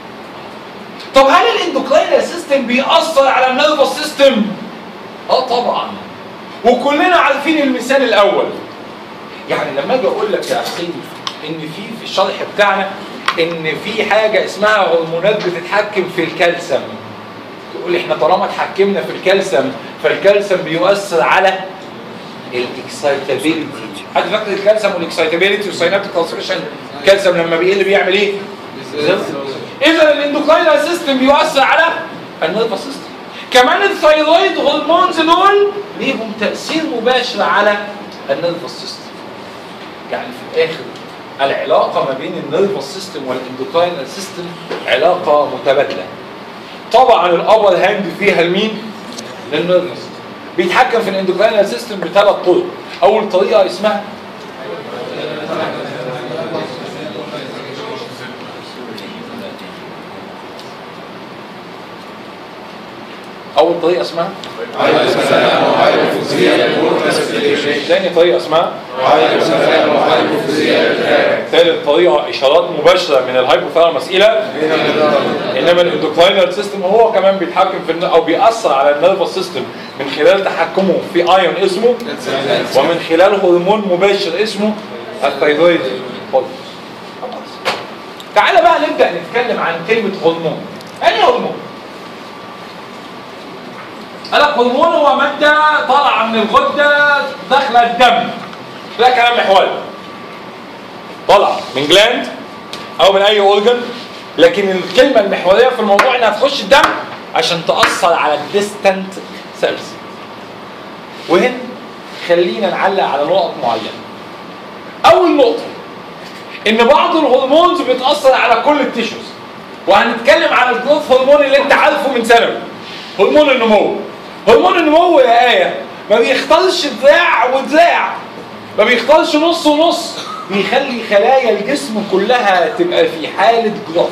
طب هل الاندوكراين سيستم بيأثر على النيرفس سيستم؟ اه طبعا وكلنا عارفين المثال الاول يعني لما اجي اقول لك يا اخي ان في في الشرح بتاعنا ان في حاجه اسمها هرمونات بتتحكم في الكالسيوم تقول احنا طالما اتحكمنا في الكالسيوم فالكالسيوم بيؤثر على الاكسايتابيلتي حد فاكر الكالسيوم والاكسايتابيلتي والسينابتيك ترانسميشن الكالسيوم لما بيقل بيعمل ايه؟ اذا الاندوكراين سيستم بيؤثر على النيرفس سيستم كمان الثايرويد هرمونز دول ليهم تاثير مباشر على النيرفس سيستم يعني في الاخر العلاقه ما بين النيرفس سيستم والاندوكراين سيستم علاقه متبادله طبعا الابر هاند فيها لمين؟ للنيرفس بيتحكم في الاندوكراين سيستم بثلاث طرق اول طريقه اسمها اول طريقه اسمها ثاني طريقه اسمها ثالث طريقه اشارات مباشره من الهايبوثالاموس الى انما الاندوكراينال سيستم هو كمان بيتحكم في الن- او بيأثر على النيرفس سيستم من خلال تحكمه في ايون اسمه ومن خلال هرمون مباشر اسمه الثايرويد هرمون خلاص. تعالى بقى نبدا نتكلم عن كلمه هرمون يعني هرمون قال لك هرمون هو ماده طالعه من الغده داخله الدم ده كلام محوري طالعه من جلاند او من اي اورجن لكن الكلمه المحوريه في الموضوع انها تخش الدم عشان تاثر على الديستنت سيلز وهنا خلينا نعلق على نقط معينه اول نقطه ان بعض الهرمونز بتاثر على كل التيشوز وهنتكلم على الجروث هرمون اللي انت عارفه من ثانوي هرمون النمو هرمون النمو يا ايه ما بيختارش دراع ودراع ما بيختارش نص ونص بيخلي خلايا الجسم كلها تبقى في حاله جروث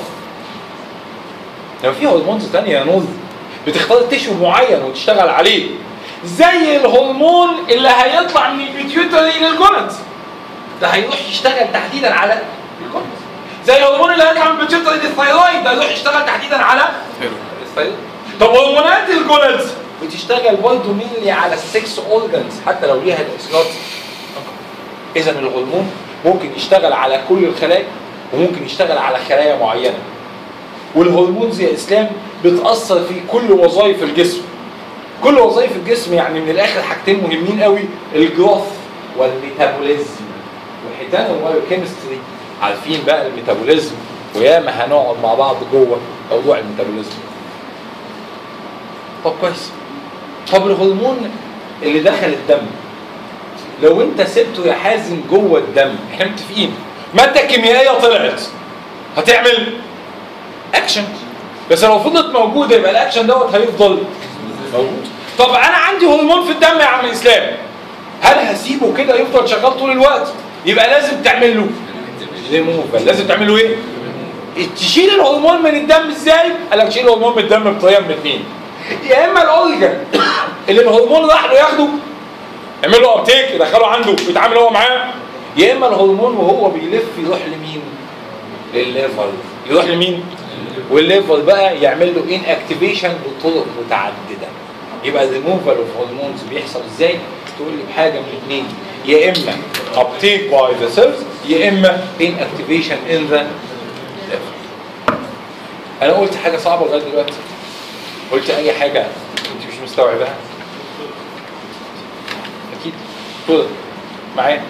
لو في هرمونز تانية يا نور بتختار تيشو معين وتشتغل عليه زي الهرمون اللي هيطلع من البيتيوتري للجونز ده هيروح يشتغل تحديدا على الجونز زي الهرمون اللي هيطلع من البيتيوتري للثايرويد ده هيروح يشتغل تحديدا على الثايرويد طب هرمونات الجونز بتشتغل برضه مينلي على السكس اورجنز حتى لو ليها تاثيرات اذا الهرمون ممكن يشتغل على كل الخلايا وممكن يشتغل على خلايا معينه والهرمونز يا اسلام بتاثر في كل وظائف الجسم كل وظائف الجسم يعني من الاخر حاجتين مهمين قوي الجروث والميتابوليزم وحيتان البايوكيمستري عارفين بقى الميتابوليزم وياما هنقعد مع بعض جوه موضوع الميتابوليزم طب كويس طب الهرمون اللي دخل الدم لو انت سبته يا حازم جوه الدم احنا متفقين ماده كيميائيه طلعت هتعمل اكشن بس لو فضلت موجوده يبقى الاكشن دوت هيفضل موجود طب انا عندي هرمون في الدم يا عم اسلام هل هسيبه كده يفضل شغال طول الوقت يبقى لازم تعمل له ريموفال لازم تعمل له ايه تشيل الهرمون من الدم ازاي قال لك شيل الهرمون من الدم بطريقه من اثنين يا اما الاورجن اللي الهرمون راح له ياخده يعمل له ابتيك يدخله عنده ويتعامل هو معاه يا اما الهرمون وهو بيلف يروح لمين للليفر يروح لمين والليفر بقى يعمل له ان اكتيفيشن بطرق متعدده يبقى الريموفال اوف هرمونز بيحصل ازاي تقول لي بحاجه من اثنين يا اما ابتيك باي ذا سيلز يا اما ان اكتيفيشن ان ذا ليفر انا قلت حاجه صعبه لغايه دلوقتي قلت اي حاجه انت مش مستوعباها اكيد طول معايا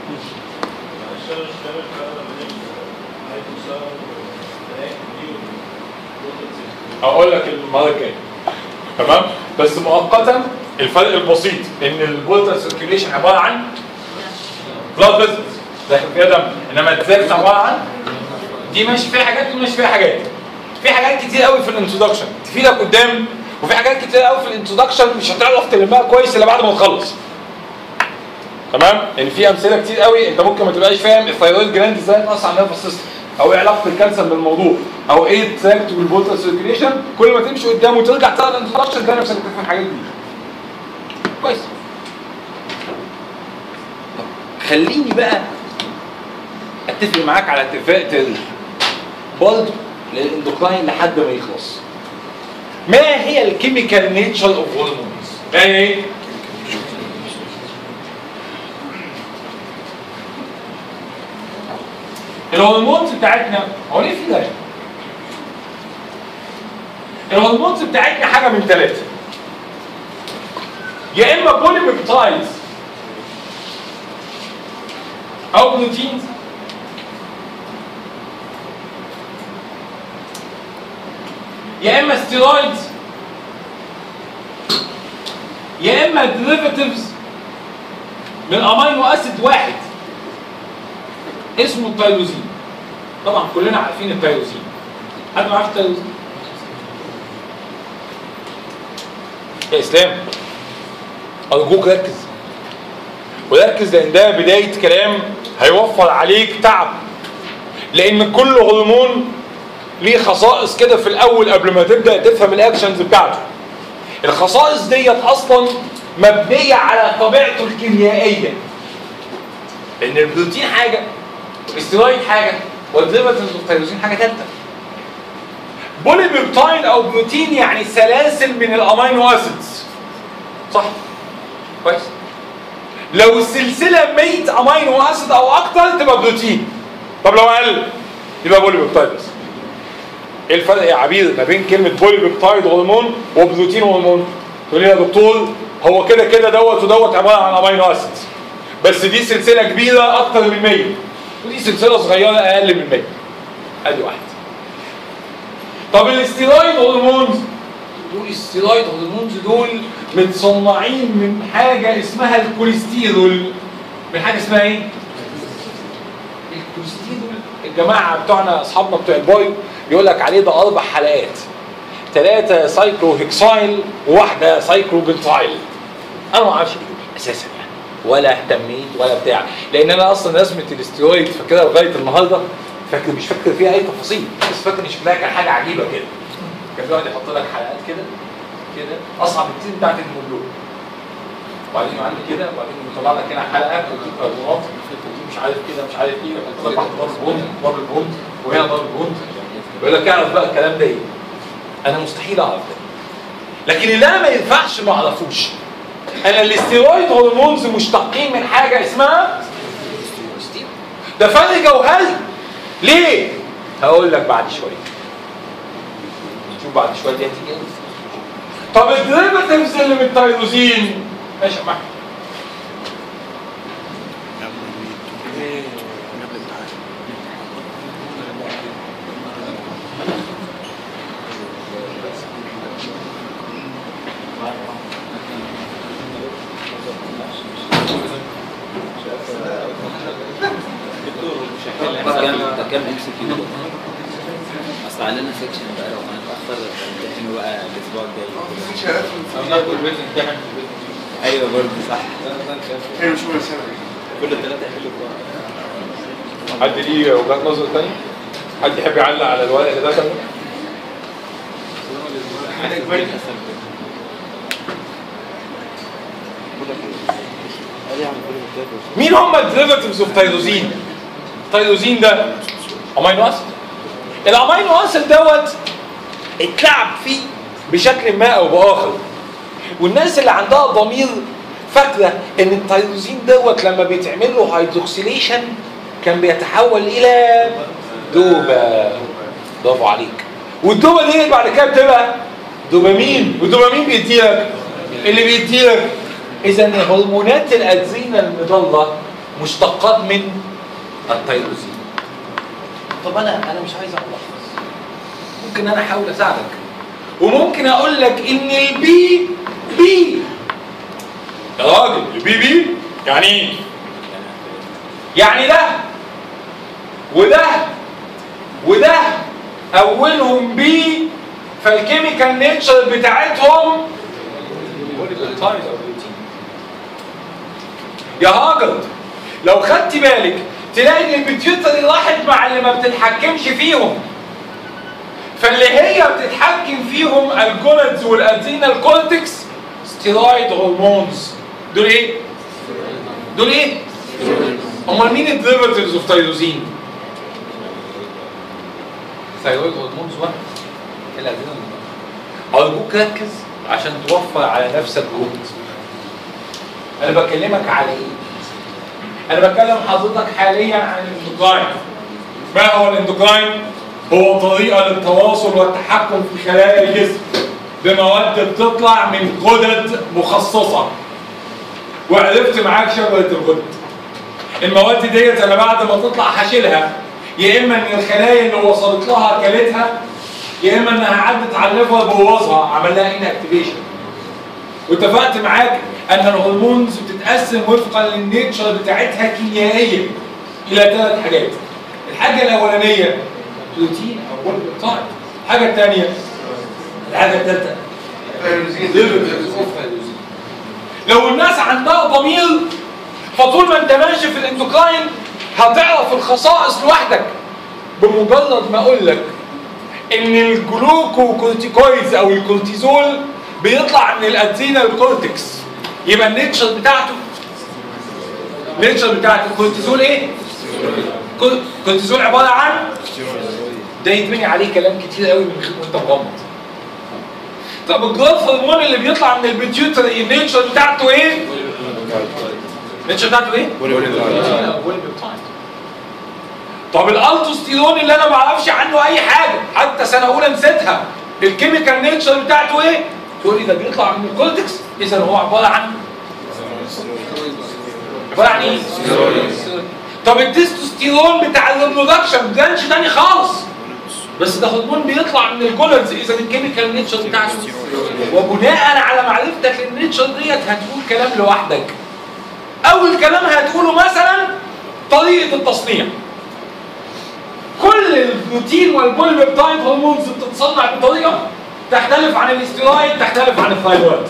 اقول لك المره الجايه تمام بس مؤقتا الفرق البسيط ان البولتر سيركيوليشن عباره عن بلاد فيزلز داخل فيها دم انما التراكت عباره عن دي ماشي فيها حاجات ودي ماشي فيها حاجات في حاجات كتير قوي في الانترودكشن تفيدك قدام وفي حاجات كتير قوي في الانترودكشن مش هتعرف تلمها كويس الا بعد ما تخلص تمام يعني في امثله كتير قوي انت ممكن ما تبقاش فاهم الثايرويد جلاند ازاي تاثر على النيرفس سيستم او ايه علاقه الكالسيوم بالموضوع او ايه التراكت والبوتر سيركيليشن كل ما تمشي قدام وترجع تقرا الانترودكشن تلاقي نفسك بتفهم حاجات دي كويس طب خليني بقى اتفق معاك على اتفاق تاني برضه للاندوكراين لحد ما يخلص ما هي الكيميكال نيتشر اوف هرمونز ما هي ايه الهرمونز بتاعتنا هو ليه في ده الهرمونز بتاعتنا حاجه من ثلاثه يا اما بولي بيبتايدز او بروتينز يا اما ستيرويدز يا اما ديريفاتيفز من امينو اسيد واحد اسمه التيروزين طبعا كلنا عارفين التيروزين حد ما عارف التيروزين يا اسلام ارجوك ركز وركز لان ده بدايه كلام هيوفر عليك تعب لان كل هرمون ليه خصائص كده في الاول قبل ما تبدا تفهم الاكشنز بتاعته الخصائص ديت اصلا مبنيه على طبيعته الكيميائيه لان البروتين حاجه والاسترويد حاجه والديريفاتيفز والتيروزين حاجه ثالثه بولي بيبتاين او بروتين يعني سلاسل من الامينو اسيدز صح كويس لو السلسله 100 امينو اسيد او اكتر تبقى بروتين طب لو اقل يبقى بولي بيبتايد بس ايه الفرق يا عبير ما بين كلمه بولي بيبتايد هرمون وبروتين هرمون تقول لي يا دكتور هو كده كده دوت ودوت عباره عن امينو اسيدز بس دي سلسله كبيره اكتر من 100 ودي سلسله صغيره اقل من 100 ادي واحد طب الاستيرويد هرمونز دول الستيرويد هرمونز دول متصنعين من حاجه اسمها الكوليسترول من حاجه اسمها ايه؟ الكوليسترول الجماعه بتوعنا اصحابنا بتوع البايو يقول لك عليه ده اربع حلقات ثلاثه سايكلو هيكسايل وواحده سايكلو بنتايل انا ما اعرفش ايه اساسا يعني ولا اهتميت ولا بتاع لان انا اصلا رسمه الاستيرويد فاكرها لغايه النهارده فاكر مش فاكر فيها اي تفاصيل بس فاكر ان شكلها كان حاجه عجيبه كده كان بيقعد يحط لك حلقات كده كده اصعب بكتير بتاعت الهيموجلوبين وبعدين يعمل كده وبعدين يطلع لك هنا حلقه وتجيب كربونات وتجيب مش عارف كده مش عارف ايه ويحط لك واحد دبل بوند دبل بوند وهنا دبل بوند يقول لك اعرف بقى الكلام ده ايه انا مستحيل اعرف ده لكن اللي انا ما ينفعش ما اعرفوش انا الاستيرويد هرمونز مشتقين من حاجه اسمها ده فرق جوهري ليه؟ هقول لك بعد شويه شوف بعد شويه دي هتيجي إيه. طب الديريفاتيفز اللي من التيروزين ماشي يا محمد كام ده كام ام سي كيو اصل علينا سيكشن بقى لو هنتاخر نمتحن بقى الاسبوع الجاي مفيش هدف او ناخد البيت نمتحن في البيت ايوه برضه صح هي مش مناسبة كل الثلاثه يحلوا بقى حد ليه وجهات نظر تانية؟ حد يحب يعلق على الورق اللي دخل ده؟ مين هم الديريفاتيفز اوف تايروزين؟ التايروزين ده امينو اسيد الامينو اسيد دوت اتلعب فيه بشكل ما او باخر والناس اللي عندها ضمير فاكره ان التايروزين دوت لما بيتعمل له هيدروكسيليشن كان بيتحول الى دوبا برافو عليك والدوبا دي بعد كده بتبقى دوبامين والدوبامين بيديلك اللي بيديلك اذا هرمونات الادرينال المضله مشتقات من التيروزين طب انا انا مش عايز احفظ ممكن انا احاول اساعدك وممكن اقول لك ان البي بي يا راجل البي بي يعني ايه؟ يعني ده وده وده اولهم بي فالكيميكال نيتشر بتاعتهم يا هاجر لو خدت بالك تلاقي ان البيتيوتري راحت مع اللي ما بتتحكمش فيهم فاللي هي بتتحكم فيهم الجونادز والادرينال كورتكس ستيرويد هرمونز دول ايه؟ دول ايه؟ امال مين الديريفاتيفز اوف تايروزين؟ ثايرويد هرمونز واحد الادرينال ارجوك ركز عشان توفر على نفسك جهد انا بكلمك على ايه انا بكلم حضرتك حاليا عن الاندوكراين ما هو الاندوكراين؟ هو طريقة للتواصل والتحكم في خلايا الجسم بمواد بتطلع من غدد مخصصة وعرفت معاك شجرة الغدد المواد ديت انا بعد ما تطلع هشيلها يا اما ان الخلايا اللي وصلت لها كلتها يا اما انها عدت على الليفر بوظها عمل لها ان اكتيفيشن واتفقت معاك ان الهرمونز بتتقسم وفقا للنيتشر بتاعتها كيميائيا الى ثلاث حاجات الحاجه الاولانيه بروتين او بوليبيبتايد الحاجه الثانيه الحاجه الثالثه لو الناس عندها ضمير فطول ما انت ماشي في الاندوكراين هتعرف الخصائص لوحدك بمجرد ما اقول لك ان الجلوكوكورتيكويدز او الكورتيزول بيطلع من الادرينال كورتكس يبقى النيتشر بتاعته النيتشر بتاعت الكورتيزول ايه؟ كور- الكورتيزول عباره عن ده يتبني عليه كلام كتير قوي من غير وانت مغمض طب الجروث هرمون اللي بيطلع من البيتيوتري النيتشر بتاعته ايه؟ النيتشر بتاعته ايه؟ بوليبيبتايد طب الالتوستيرون اللي انا ما اعرفش عنه اي حاجه حتى سنه اولى نسيتها الكيميكال نيتشر بتاعته ايه؟ تقول لي ده بيطلع من الكورتكس اذا هو عباره عن عباره عن ايه؟ طب التستوستيرون بتاع الريبرودكشن برانش تاني خالص بس ده هرمون بيطلع من الجولدز اذا الكيميكال نيتشر بتاعته وبناء على معرفتك للنيتشر ديت هتقول كلام لوحدك اول كلام هتقوله مثلا طريقه التصنيع كل البروتين والبوليبيبتايد هرمونز بتتصنع بطريقه تختلف عن الاستيرويد تختلف عن الثايرويد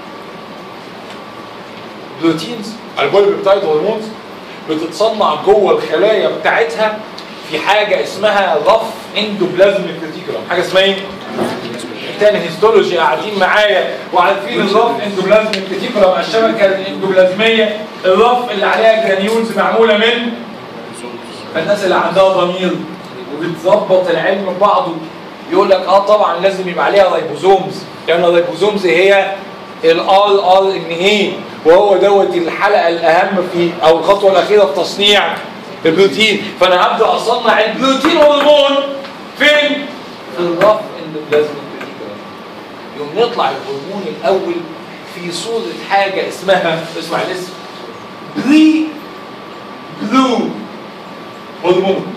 بروتينز البوليبيبتايد هرمونز بتتصنع جوه الخلايا بتاعتها في حاجه اسمها رف اندوبلازميك ريتيكولوم حاجه اسمها ايه؟ تاني هيستولوجي قاعدين معايا وعارفين الرف اندوبلازميك ريتيكولوم الشبكه الاندوبلازميه الرف اللي عليها جرانيولز معموله من فالناس اللي عندها ضمير وبتظبط العلم ببعضه يقول لك اه طبعا لازم يبقى عليها رايبوزومز لان الرايبوزومز هي الار ار ان اي وهو دوت الحلقه الاهم في او الخطوه الاخيره في تصنيع البروتين فانا هبدا اصنع البروتين هرمون فين؟ في الرف اندوبلازميك ريتيكولوم يوم يطلع الهرمون الاول في صوره حاجه اسمها اسمع الاسم بري بلو هرمون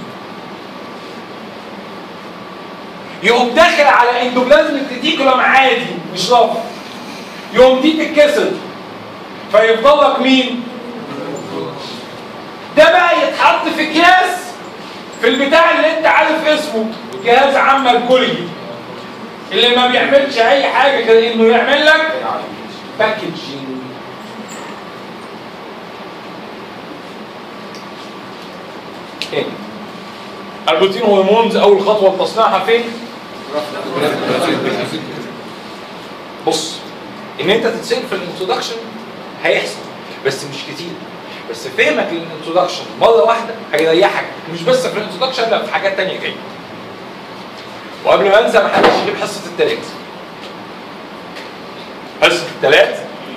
يقوم داخل على اندوبلازميك ريتيكولوم عادي مش رف يقوم دي تتكسر فيفضل لك مين؟ ده بقى يتحط في اكياس في البتاع اللي انت عارف اسمه جهاز عامة الكلي اللي ما بيعملش اي حاجه غير انه يعمل لك باكجينج تاني البروتين هرمونز اول خطوه لتصنيعها فين؟ بص ان انت تتسال في الانترودكشن هيحصل بس مش كتير بس فهمك للانترودكشن مره واحده هيريحك مش بس في الانترودكشن لا في حاجات تانية جايه وقبل ما انسى ما حدش يجيب حصه التلات حصه التلات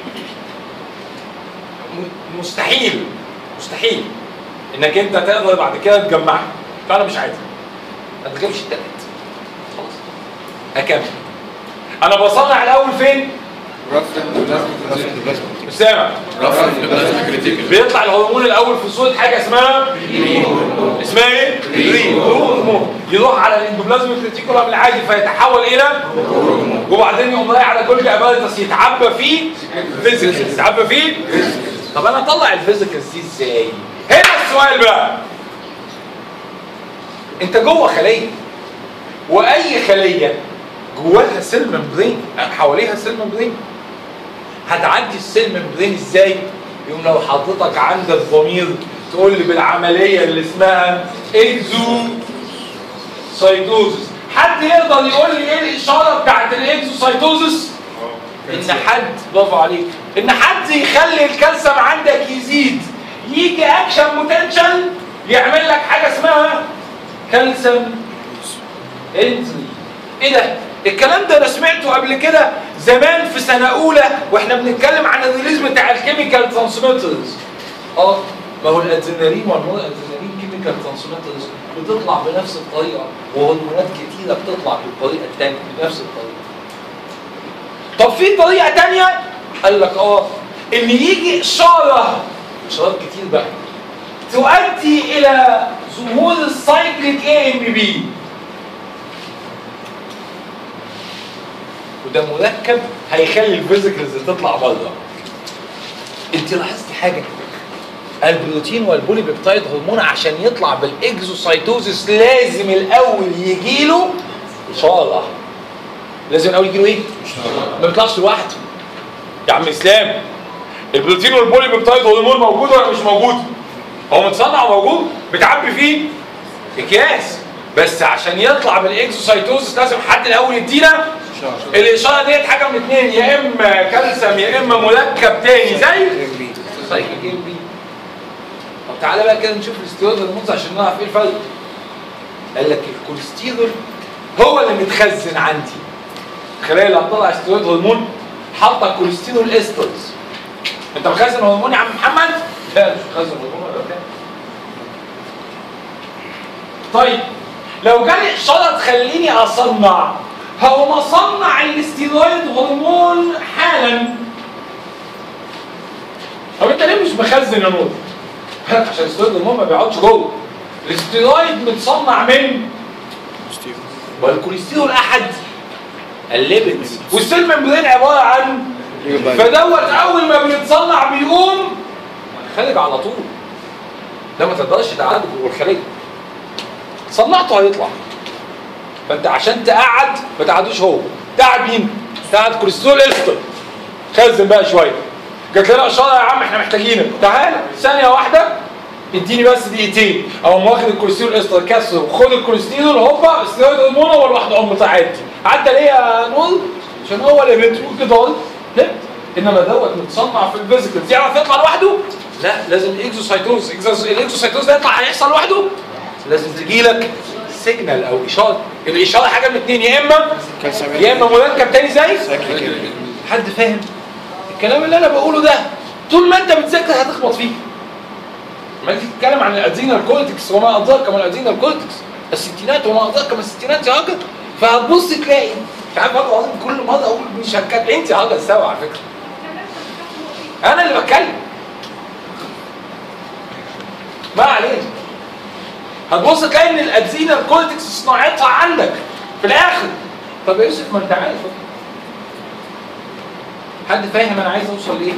م- مستحيل مستحيل انك انت تقدر بعد كده تجمعها فانا مش عايزها ما تجيبش التلات خلاص هكمل انا بصنع الاول فين؟ مش سامع بيطلع الهرمون الاول في صوره حاجه اسمها اسمها ايه؟ ري هرمون يروح على الاندوبلازميك ريتيكولم العادي فيتحول الى وبعدين يقوم رايح على جولجي ابارتس يتعبى فيه فيزيكلز يتعبى فيه طب انا اطلع الفيزيكلز دي ازاي؟ هنا السؤال بقى انت جوه خليه واي خليه جواها سيل ممبرين حواليها سيل ممبرين هتعدي السيل ممبرين ازاي؟ يوم لو حضرتك عندك ضمير تقول لي بالعمليه اللي اسمها اكزو سايتوزس حد يقدر يقول لي ايه الاشاره بتاعت الاكزوسايتوزس؟ ان حد برافو عليك ان حد يخلي الكالسيوم عندك يزيد يجي اكشن بوتنشال يعمل لك حاجه اسمها كالسيوم انتري ايه ده الكلام ده انا سمعته قبل كده زمان في سنه اولى واحنا بنتكلم عن الريليز بتاع الكيميكال ترانسميترز اه ما هو الادرينالين والنور الادرينالين كيميكال ترانسميترز بتطلع بنفس الطريقه وهرمونات كتيره بتطلع بالطريقه الثانيه بنفس الطريقه طب في طريقه تانية قال لك اه ان يجي اشاره اشارات كتير بقى تؤدي الى ظهور السايكليك اي ام بي وده مركب هيخلي الفيزيكلز تطلع بره انت لاحظتي حاجه البروتين والبولي بيبتايد هرمون عشان يطلع بالاكزوسايتوزيس لازم الاول يجي له اشاره لازم الاول يجي له ايه؟ ما بيطلعش لوحده يا عم اسلام البروتين والبولي بيبتايد هرمون موجود ولا مش موجود؟ هو متصنع وموجود بتعبي فيه اكياس بس عشان يطلع بالاكزوسايتوزيس لازم حد الاول يدينا الاشاره ديت حاجه من اتنين يا اما كالسيوم يا اما مركب تاني زي سايكل ام بي طب تعالى بقى كده نشوف الاستيرويد هرمونز عشان نعرف ايه الفرق قال لك الكوليسترول هو اللي متخزن عندي الخلايا اللي هتطلع استيرويد هرمون حاطه كوليسترول استرز انت مخزن هرمون يا عم محمد؟ لا مش مخزن هرمون ولا بتاع طيب لو جالي اشاره تخليني اصنع هقوم اصنع الاستيرويد هرمون حالا طب انت ليه مش مخزن يا نور؟ قال لك عشان الاستيرويد هرمون ما بيقعدش جوه الاستيرويد متصنع من والكوليسترول احد الليبيدز والسيل ممبرين عباره عن فدوت اول ما بيتصنع بيقوم خارج على طول ده ما تقدرش تعالجه جوه الخليه صنعته هيطلع فانت عشان تقعد ما تقعدوش هو تقعد مين؟ تقعد كوليسترول استر خزن بقى شويه جات لنا اشاره يا عم احنا محتاجينك تعالى ثانيه واحده اديني بس دقيقتين او واخد الكوليسترول استر كسر وخد الكوليسترول هوبا استيرويد هرمون هو لوحده قام عادي عدى ليه يا نور؟ عشان هو اللي بيتقول كده لا انما دوت متصنع في الفيزيكلز يعرف يطلع لوحده؟ لا لازم الاكزوسايتوز الاكزوسايتوز ده يطلع هيحصل لوحده؟ لازم تجي لك سيجنال او اشاره الاشاره حاجه من اثنين يا اما يا اما مركب تاني زي حد فاهم الكلام اللي انا بقوله ده طول ما انت بتذاكر هتخبط فيه لما تيجي تتكلم عن الادرينال كورتكس وما ادراك ما الادرينال كورتكس الستينات وما ادراك ما الستينات يا راجل فهتبص تلاقي مش عارف والله العظيم كل مره اقول مش هتكلم انت يا راجل سوا على فكره انا اللي بتكلم ما علينا هتبص تلاقي ان الادرينال كورتكس صناعتها عندك في الاخر طب يا يوسف ما انت عارف حد فاهم انا عايز اوصل لايه؟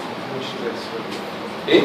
ايه؟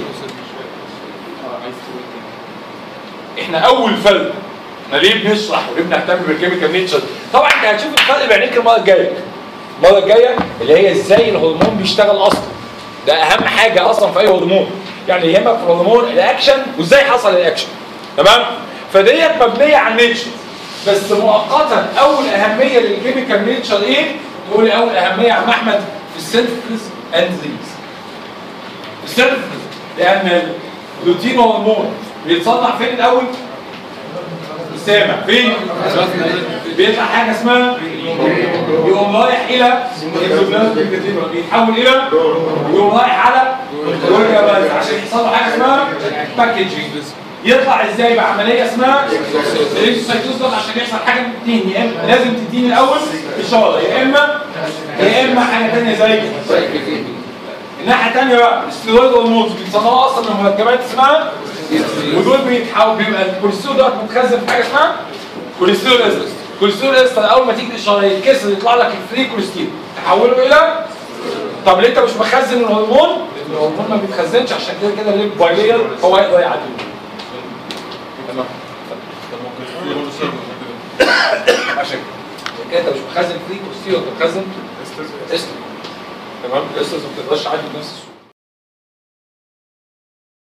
احنا اول فرق احنا ليه بنشرح وليه بنهتم بالكيميكال نيتشر طبعا انت هتشوف الفرق بعينيك المره الجايه المره الجايه اللي هي ازاي الهرمون بيشتغل اصلا ده اهم حاجه اصلا في اي هرمون يعني يهمك في الهرمون الاكشن وازاي حصل الاكشن تمام فديت مبنيه على النيتشر بس مؤقتا اول اهميه للكيميكال نيتشر ايه؟ تقول لي اول اهميه يا عم احمد في السينثيسيس اند ريليز السينثيسيس لان البروتين هرمون بيتصنع فين الاول؟ سامع فين؟ بيطلع حاجه اسمها يقوم رايح الى يتحول الى يقوم رايح على الورقه عشان يحصل له حاجه اسمها باكجينج يطلع ازاي بعمليه اسمها الريسوسايتوز ده عشان يحصل حاجه من اثنين يا اما لازم تديني الاول اشاره يا اما يا اما حاجه ثانيه زي الناحيه الثانيه بقى الستيرويد هرمونز بيتصنعوا اصلا من مركبات اسمها ودول بيتحول بيبقى الكوليسترول ده متخزن في حاجه اسمها كوليسترول استر كوليسترول استر اول ما تيجي الاشاره يتكسر يطلع لك الفري كوليسترول تحوله الى طب ليه انت مش مخزن الهرمون؟ لان الهرمون ما بيتخزنش عشان كده كده الليب بايلير هو هيقدر يعديه تمام عشان كده انت مش مخزن فري كوليسترول انت مخزن استر تمام الاسترز ما بتقدرش تعدي بنفس السهوله